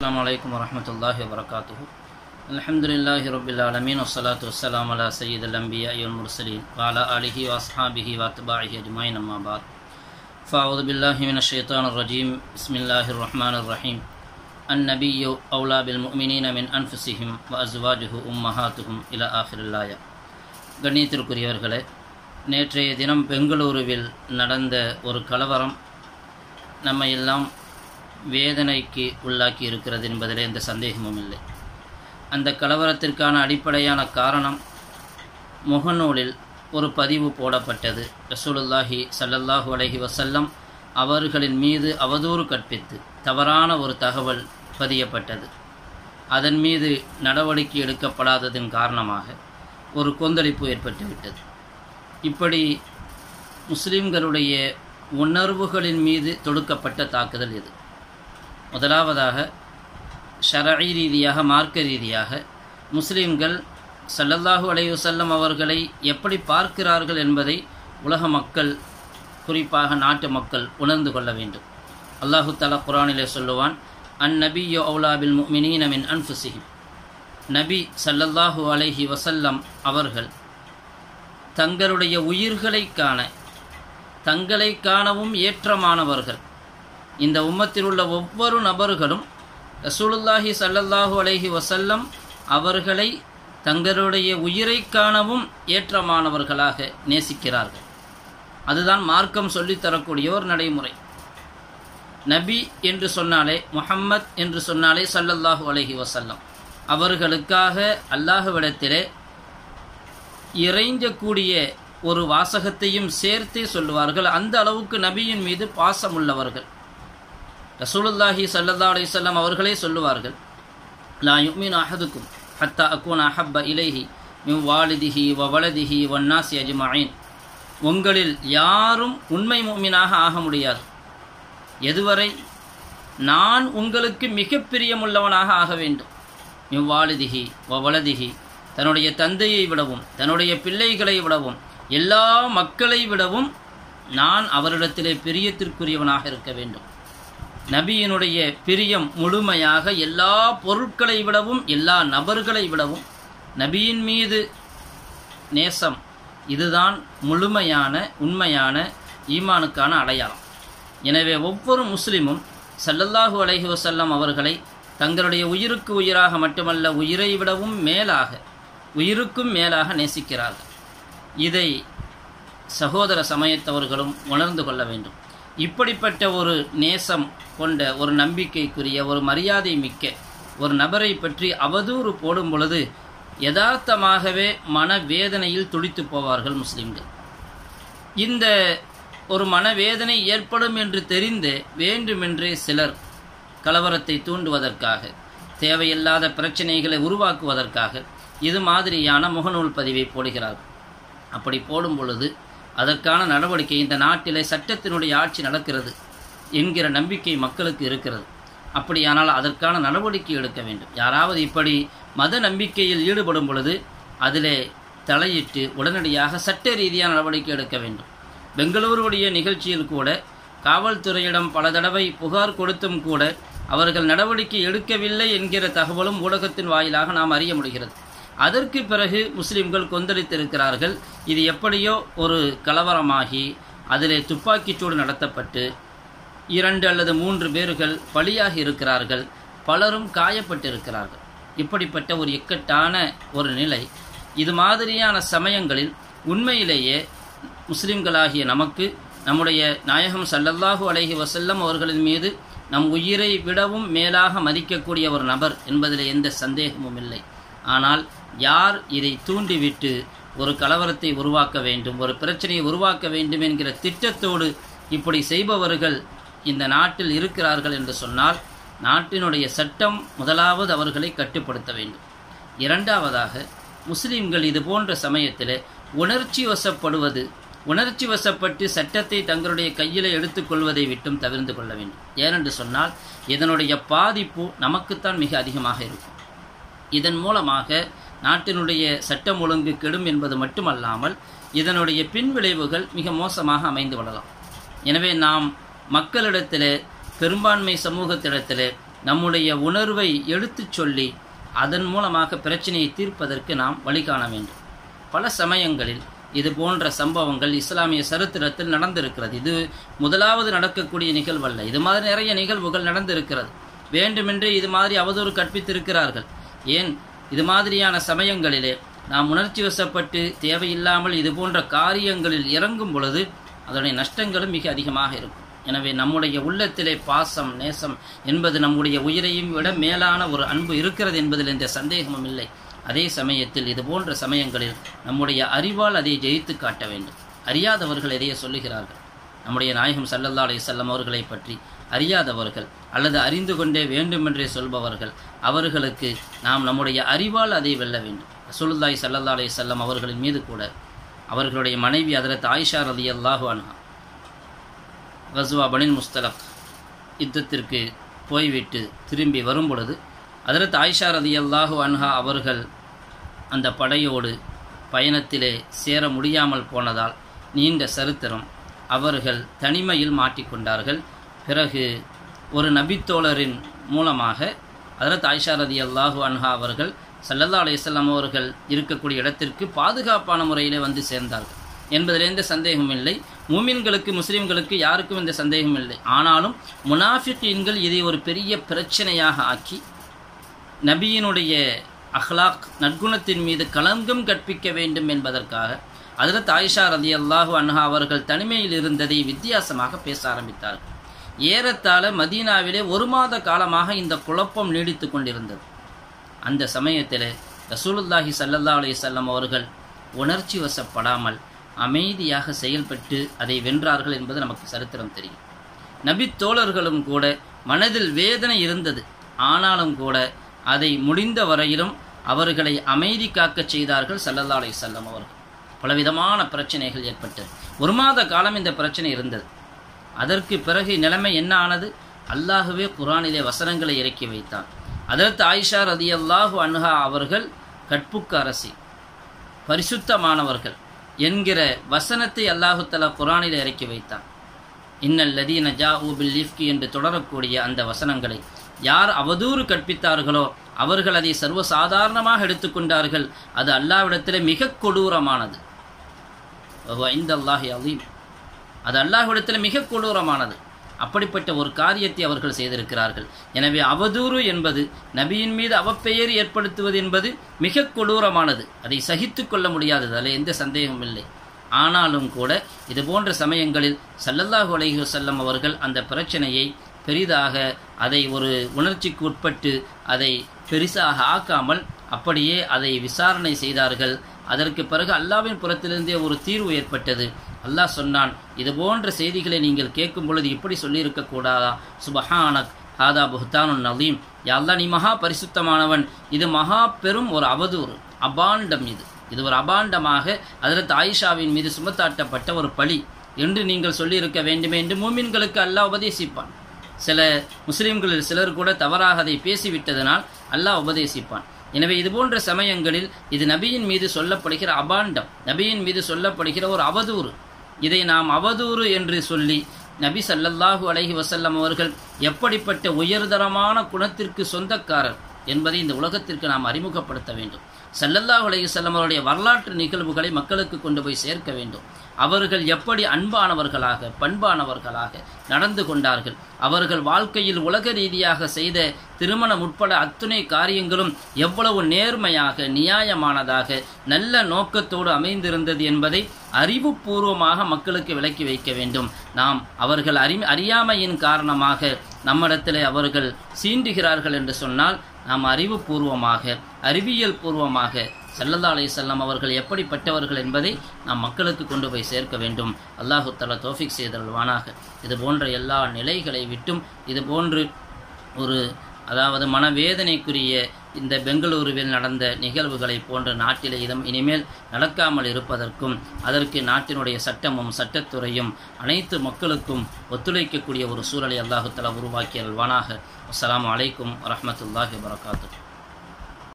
السلام عليكم ورحمة الله وبركاته الحمد لله رب العالمين والصلاة والسلام على سيد الأنبياء والمرسلين وعلى آله وأصحابه وأتباعه أجمعين أما بعد فأعوذ بالله من الشيطان الرجيم بسم الله الرحمن الرحيم النبي أولى بالمؤمنين من أنفسهم وأزواجه أمهاتهم إلى آخر الآية கண்ணியத்திற்குரியவர்களே நேற்றைய தினம் பெங்களூருவில் நடந்த ஒரு கலவரம் நம்ம எல்லாம் வேதனைக்கு உள்ளாக்கி இருக்கிறது என்பதில் எந்த சந்தேகமும் இல்லை அந்த கலவரத்திற்கான அடிப்படையான காரணம் முகநூலில் ஒரு பதிவு போடப்பட்டது ரசூலுல்லாஹி ஸல்லல்லாஹு அலைஹி வஸல்லம் அவர்களின் மீது அவதூறு கற்பித்து தவறான ஒரு தகவல் பதியப்பட்டது அதன் மீது நடவடிக்கை எடுக்கப்படாததன் காரணமாக ஒரு கொந்தளிப்பு ஏற்பட்டுவிட்டது இப்படி முஸ்லிம்களுடைய உணர்வுகளின் மீது தொடுக்கப்பட்ட தாக்குதல் இது முதலாவதாக ஷரஈ ரீதியாக மார்க்க ரீதியாக முஸ்லிம்கள் சல்லல்லாஹு அலைஹி வஸல்லம் அவர்களை எப்படி பார்க்கிறார்கள் என்பதை உலக மக்கள் குறிப்பாக நாட்டு மக்கள் உணர்ந்து கொள்ள வேண்டும் அல்லாஹு தலா குரானிலே சொல்லுவான் அன் நபியோ அவுலாபில் முமினீன மின் அன்ஃபுசிஹிம் நபி சல்லல்லாஹு அலைஹி வசல்லம் அவர்கள் தங்களுடைய உயிர்களை காண தங்களை காணவும் ஏற்றமானவர்கள் இந்த உம்மத்தில் உள்ள ஒவ்வொரு நபர்களும் ரசூலுல்லாஹி சல்லல்லாஹு அலைஹி வசல்லம் அவர்களை தங்களுடைய உயிரை காணவும் ஏற்றமானவர்களாக நேசிக்கிறார்கள் அதுதான் மார்க்கம் சொல்லித்தரக்கூடிய ஒரு நடைமுறை நபி என்று சொன்னாலே முஹம்மத் என்று சொன்னாலே சல்லல்லாஹு அலைஹி வசல்லம் அவர்களுக்காக அல்லாஹுவிடத்திலே இறைஞ்சக்கூடிய ஒரு வாசகத்தையும் சேர்த்தே சொல்லுவார்கள் அந்த அளவுக்கு நபியின் மீது பாசம் உள்ளவர்கள் ரசூலுல்லாஹி சல்லல்லா அலிசல்லாம் அவர்களே சொல்லுவார்கள் லா யுமின் அஹதுக்கும் ஹத்தா அக்கூன் அஹப்ப இலைஹி மின் வாலிதிஹி வ வலதிஹி வன்னாசி அஜ்மஈன் உங்களில் யாரும் உண்மை மூமினாக ஆக முடியாது எதுவரை நான் உங்களுக்கு மிக பிரியமுள்ளவனாக ஆக வேண்டும் மிவ்வாலிதிகி வவலதிகி தன்னுடைய தந்தையை விடவும் தன்னுடைய பிள்ளைகளை விடவும் எல்லா மக்களை விடவும் நான் அவரிடத்திலே பிரியத்திற்குரியவனாக இருக்க வேண்டும் நபியினுடைய பிரியம் முழுமையாக எல்லா பொருட்களை விடவும் எல்லா நபர்களை விடவும் நபியின் மீது நேசம் இதுதான் முழுமையான உண்மையான ஈமானுக்கான அடையாளம் எனவே ஒவ்வொரு முஸ்லிமும் சல்லல்லாஹு அலைஹி வசல்லம் அவர்களை தங்களுடைய உயிருக்கு உயிராக மட்டுமல்ல உயிரை விடவும் மேலாக உயிருக்கும் மேலாக நேசிக்கிறார்கள் இதை சகோதர சமயத்தவர்களும் உணர்ந்து கொள்ள வேண்டும் இப்படிப்பட்ட ஒரு நேசம் கொண்ட ஒரு நம்பிக்கைக்குரிய ஒரு மரியாதை மிக்க ஒரு நபரை பற்றி அவதூறு போடும் பொழுது யதார்த்தமாகவே மனவேதனையில் துடித்து போவார்கள் முஸ்லிம்கள் இந்த ஒரு மனவேதனை ஏற்படும் என்று தெரிந்து வேண்டுமென்றே சிலர் கலவரத்தை தூண்டுவதற்காக தேவையில்லாத பிரச்சனைகளை உருவாக்குவதற்காக இது மாதிரியான முகநூல் பதிவை போடுகிறார்கள் அப்படி போடும் பொழுது அதற்கான நடவடிக்கை இந்த நாட்டிலே சட்டத்தினுடைய ஆட்சி நடக்கிறது என்கிற நம்பிக்கை மக்களுக்கு இருக்கிறது அப்படியானால் அதற்கான நடவடிக்கை எடுக்க வேண்டும் யாராவது இப்படி மத நம்பிக்கையில் ஈடுபடும் பொழுது அதிலே தலையிட்டு உடனடியாக சட்ட ரீதியான நடவடிக்கை எடுக்க வேண்டும் பெங்களூருடைய நிகழ்ச்சியில் கூட காவல்துறையிடம் பல தடவை புகார் கொடுத்தும் கூட அவர்கள் நடவடிக்கை எடுக்கவில்லை என்கிற தகவலும் ஊடகத்தின் வாயிலாக நாம் அறிய முடிகிறது அதற்கு பிறகு முஸ்லிம்கள் கொந்தளித்திருக்கிறார்கள் இது எப்படியோ ஒரு கலவரமாகி அதிலே துப்பாக்கிச்சூடு நடத்தப்பட்டு இரண்டு அல்லது மூன்று பேர்கள் பலியாகி இருக்கிறார்கள் பலரும் காயப்பட்டிருக்கிறார்கள் இப்படிப்பட்ட ஒரு இக்கட்டான ஒரு நிலை இது மாதிரியான சமயங்களில் உண்மையிலேயே முஸ்லிம்களாகிய நமக்கு நம்முடைய நாயகம் சல்லல்லாஹு அலைஹி வசல்லம் அவர்களின் மீது நம் உயிரை விடவும் மேலாக மதிக்கக்கூடிய ஒரு நபர் என்பதில் எந்த சந்தேகமும் இல்லை ஆனால் யார் இதை தூண்டிவிட்டு ஒரு கலவரத்தை உருவாக்க வேண்டும் ஒரு பிரச்சனையை உருவாக்க வேண்டும் என்கிற திட்டத்தோடு இப்படி செய்பவர்கள் இந்த நாட்டில் இருக்கிறார்கள் என்று சொன்னால் நாட்டினுடைய சட்டம் முதலாவது அவர்களை கட்டுப்படுத்த வேண்டும் இரண்டாவதாக முஸ்லிம்கள் இது போன்ற சமயத்தில் உணர்ச்சி வசப்படுவது உணர்ச்சி வசப்பட்டு சட்டத்தை தங்களுடைய கையில் எடுத்துக்கொள்வதை விட்டும் தவிர்த்து கொள்ள வேண்டும் ஏனென்று சொன்னால் இதனுடைய பாதிப்பு நமக்குத்தான் மிக அதிகமாக இருக்கும் இதன் மூலமாக நாட்டினுடைய சட்டம் ஒழுங்கு கெடும் என்பது மட்டுமல்லாமல் இதனுடைய பின்விளைவுகள் மிக மோசமாக அமைந்து விடலாம் எனவே நாம் மக்களிடத்தில் பெரும்பான்மை சமூகத்திடத்தில் நம்முடைய உணர்வை எடுத்துச் சொல்லி அதன் மூலமாக பிரச்சனையை தீர்ப்பதற்கு நாம் வழி காண வேண்டும் பல சமயங்களில் இது போன்ற சம்பவங்கள் இஸ்லாமிய சரித்திரத்தில் நடந்திருக்கிறது இது முதலாவது நடக்கக்கூடிய நிகழ்வல்ல இது மாதிரி நிறைய நிகழ்வுகள் நடந்திருக்கிறது வேண்டுமென்றே இது மாதிரி அவதூறு கற்பித்திருக்கிறார்கள் ஏன் இது மாதிரியான சமயங்களிலே நாம் உணர்ச்சி வசப்பட்டு தேவையில்லாமல் இது போன்ற காரியங்களில் இறங்கும் பொழுது அதனுடைய நஷ்டங்களும் மிக அதிகமாக இருக்கும் எனவே நம்முடைய உள்ளத்திலே பாசம் நேசம் என்பது நம்முடைய உயிரையும் விட மேலான ஒரு அன்பு இருக்கிறது என்பதில் எந்த சந்தேகமும் இல்லை அதே சமயத்தில் இது போன்ற சமயங்களில் நம்முடைய அறிவால் அதை ஜெயித்து காட்ட வேண்டும் அறியாதவர்கள் எதையே சொல்லுகிறார்கள் நம்முடைய நாயகம் சல்லல்லா அலைஹி வஸல்லம் அவர்களை பற்றி அறியாதவர்கள் அல்லது அறிந்து கொண்டே வேண்டுமென்றே சொல்பவர்கள் அவர்களுக்கு நாம் நம்முடைய அறிவால் அதை வெல்ல வேண்டும் ரசூலுல்லாஹி ஸல்லல்லாஹு அலைஹி வஸல்லம் அவர்களின் மீது கூட அவர்களுடைய மனைவி ஹதரத் ஆயிஷா ரலியல்லாஹு அன்ஹா கஸ்வா பனில் முஸ்தலக் யுத்தத்திற்கு போய்விட்டு திரும்பி வரும் பொழுது ஹதரத் ஆயிஷா ரலியல்லாஹு அன்ஹா அவர்கள் அந்த படையோடு பயணத்திலே சேர முடியாமல் போனதால் நீண்ட சரித்திரம் அவர்கள் தனிமையில் மாட்டிக்கொண்டார்கள் பிறகு ஒரு நபித்தோழரின் மூலமாக ஹதரத் ஆயிஷா ரதி அல்லாஹு அன்ஹா அவர்கள் சல்லல்லா அலையம் அவர்கள் இருக்கக்கூடிய இடத்திற்கு பாதுகாப்பான முறையிலே வந்து சேர்ந்தார்கள் என்பதில் எந்த சந்தேகமும் இல்லை மூமின்களுக்கு முஸ்லிம்களுக்கு யாருக்கும் இந்த சந்தேகம் இல்லை ஆனாலும் முனாஃபிகீன்கள் இதை ஒரு பெரிய பிரச்சனையாக ஆக்கி நபியினுடைய அஹ்லாக் நற்குணத்தின் மீது களங்கம் கற்பிக்க வேண்டும் என்பதற்காக அதில் தாயிஷா ரதி அல்லாஹு அன்ஹா அவர்கள் தனிமையில் இருந்ததை வித்தியாசமாக பேச ஆரம்பித்தார்கள் ஏறத்தாழ மதீனாவிலே ஒரு மாத காலமாக இந்த குழப்பம் நீடித்து கொண்டிருந்தது அந்த சமயத்தில் ரசூலுல்லாஹி சல்லல்லா அலையம் அவர்கள் உணர்ச்சி வசப்படாமல் அமைதியாக செயல்பட்டு அதை வென்றார்கள் என்பது நமக்கு சரித்திரம் தெரியும் நபி தோழர்களும் கூட மனதில் வேதனை இருந்தது ஆனாலும் கூட அதை முடிந்த வரையிலும் அவர்களை அமைதி காக்கச் செய்தார்கள் சல்லல்லா அலை செல்லம் அவர்கள் பலவிதமான பிரச்சனைகள் ஏற்பட்டது ஒரு மாத காலம் இந்த பிரச்சனை இருந்தது அதற்கு பிறகு நிலைமை என்ன ஆனது அல்லாஹுவே குரானிலே வசனங்களை இறக்கி வைத்தான் அதற்கு ஆயிஷா ரதி அல்லாஹு அன்ஹா அவர்கள் கற்புக்கு அரசி பரிசுத்தமானவர்கள் என்கிற வசனத்தை அல்லாஹு தலா குரானில் இறக்கி வைத்தான் இன்னல் லதீன ஜா ஊபில் லிஃப்கி என்று தொடரக்கூடிய அந்த வசனங்களை யார் அவதூறு கற்பித்தார்களோ அவர்கள் அதை சர்வசாதாரணமாக எடுத்துக்கொண்டார்கள் அது அல்லாவிடத்தில் மிக கொடூரமானது இந்த அல்லாஹி அலீம் அது அல்லாஹ்விடத்தில் மிக கொடூரமானது அப்படிப்பட்ட ஒரு காரியத்தை அவர்கள் செய்திருக்கிறார்கள் எனவே அவதூறு என்பது நபியின் மீது அவப்பெயர் ஏற்படுத்துவது என்பது மிக கொடூரமானது அதை சகித்து கொள்ள முடியாதது அதில் எந்த சந்தேகமும் இல்லை ஆனாலும் கூட இது போன்ற சமயங்களில் சல்லல்லாஹு அலைஹி வஸல்லம் அவர்கள் அந்த பிரச்சனையை பெரிதாக அதை ஒரு உணர்ச்சிக்கு உட்பட்டு அதை பெரிசாக ஆக்காமல் அப்படியே அதை விசாரணை செய்தார்கள் அதற்கு பிறகு அல்லாவின் புறத்திலிருந்தே ஒரு தீர்வு ஏற்பட்டது அல்லாஹ் சொன்னான் இது போன்ற செய்திகளை நீங்கள் கேட்கும் பொழுது இப்படி சொல்லியிருக்க கூடாதா சுபஹானக் ஹாதா புஹ்தானு நலீம் யாழ்லா நீ மகா பரிசுத்தமானவன் இது மகா பெரும் ஒரு அவதூறு அபாண்டம் இது இது ஒரு அபாண்டமாக அதற்கு ஆயிஷாவின் மீது சுமத்தாட்டப்பட்ட ஒரு பழி என்று நீங்கள் சொல்லியிருக்க வேண்டுமே என்று மூமின்களுக்கு அல்லாஹ் உபதேசிப்பான் சில முஸ்லிம்களில் சிலர் கூட தவறாக அதை பேசிவிட்டதனால் அல்லாஹ் உபதேசிப்பான் எனவே இது போன்ற சமயங்களில் இது நபியின் மீது சொல்லப்படுகிற அபாண்டம் நபியின் மீது சொல்லப்படுகிற ஒரு அவதூறு இதை நாம் அவதூறு என்று சொல்லி நபி சல்லல்லாஹு அலைஹி வசல்லம் அவர்கள் எப்படிப்பட்ட உயர்தரமான குணத்திற்கு சொந்தக்காரர் என்பதை இந்த உலகத்திற்கு நாம் அறிமுகப்படுத்த வேண்டும் சல்லல்லாஹு அலைஹி வஸல்லம் அவருடைய வரலாற்று நிகழ்வுகளை மக்களுக்கு கொண்டு போய் சேர்க்க வேண்டும் அவர்கள் எப்படி அன்பானவர்களாக பண்பானவர்களாக நடந்து கொண்டார்கள் அவர்கள் வாழ்க்கையில் உலக ரீதியாக செய்த திருமணம் உட்பட அத்துணை காரியங்களும் எவ்வளவு நேர்மையாக நியாயமானதாக நல்ல நோக்கத்தோடு அமைந்திருந்தது என்பதை அறிவுபூர்வமாக மக்களுக்கு விளக்கி வைக்க வேண்டும் நாம் அவர்கள் அறி அறியாமையின் காரணமாக நம்மிடத்தில் அவர்கள் சீண்டுகிறார்கள் என்று சொன்னால் நாம் அறிவுபூர்வமாக அறிவியல் பூர்வமாக சல்லல்லா அலி செல்லம் அவர்கள் எப்படிப்பட்டவர்கள் என்பதை நாம் மக்களுக்கு கொண்டு போய் சேர்க்க வேண்டும் அல்லாஹு தலா தோஃபிக் செய்தல்வானாக இது போன்ற எல்லா நிலைகளை விட்டும் இது போன்று ஒரு அதாவது மனவேதனைக்குரிய இந்த பெங்களூருவில் நடந்த நிகழ்வுகளை போன்ற நாட்டிலே இதம் இனிமேல் நடக்காமல் இருப்பதற்கும் அதற்கு நாட்டினுடைய சட்டமும் சட்டத்துறையும் அனைத்து மக்களுக்கும் ஒத்துழைக்கக்கூடிய ஒரு சூழலை அல்லாஹு தலா உருவாக்கி அல்வானாக அஸ்லாம் வலைக்கும் வரமத்துல்லாஹி வரகாத்து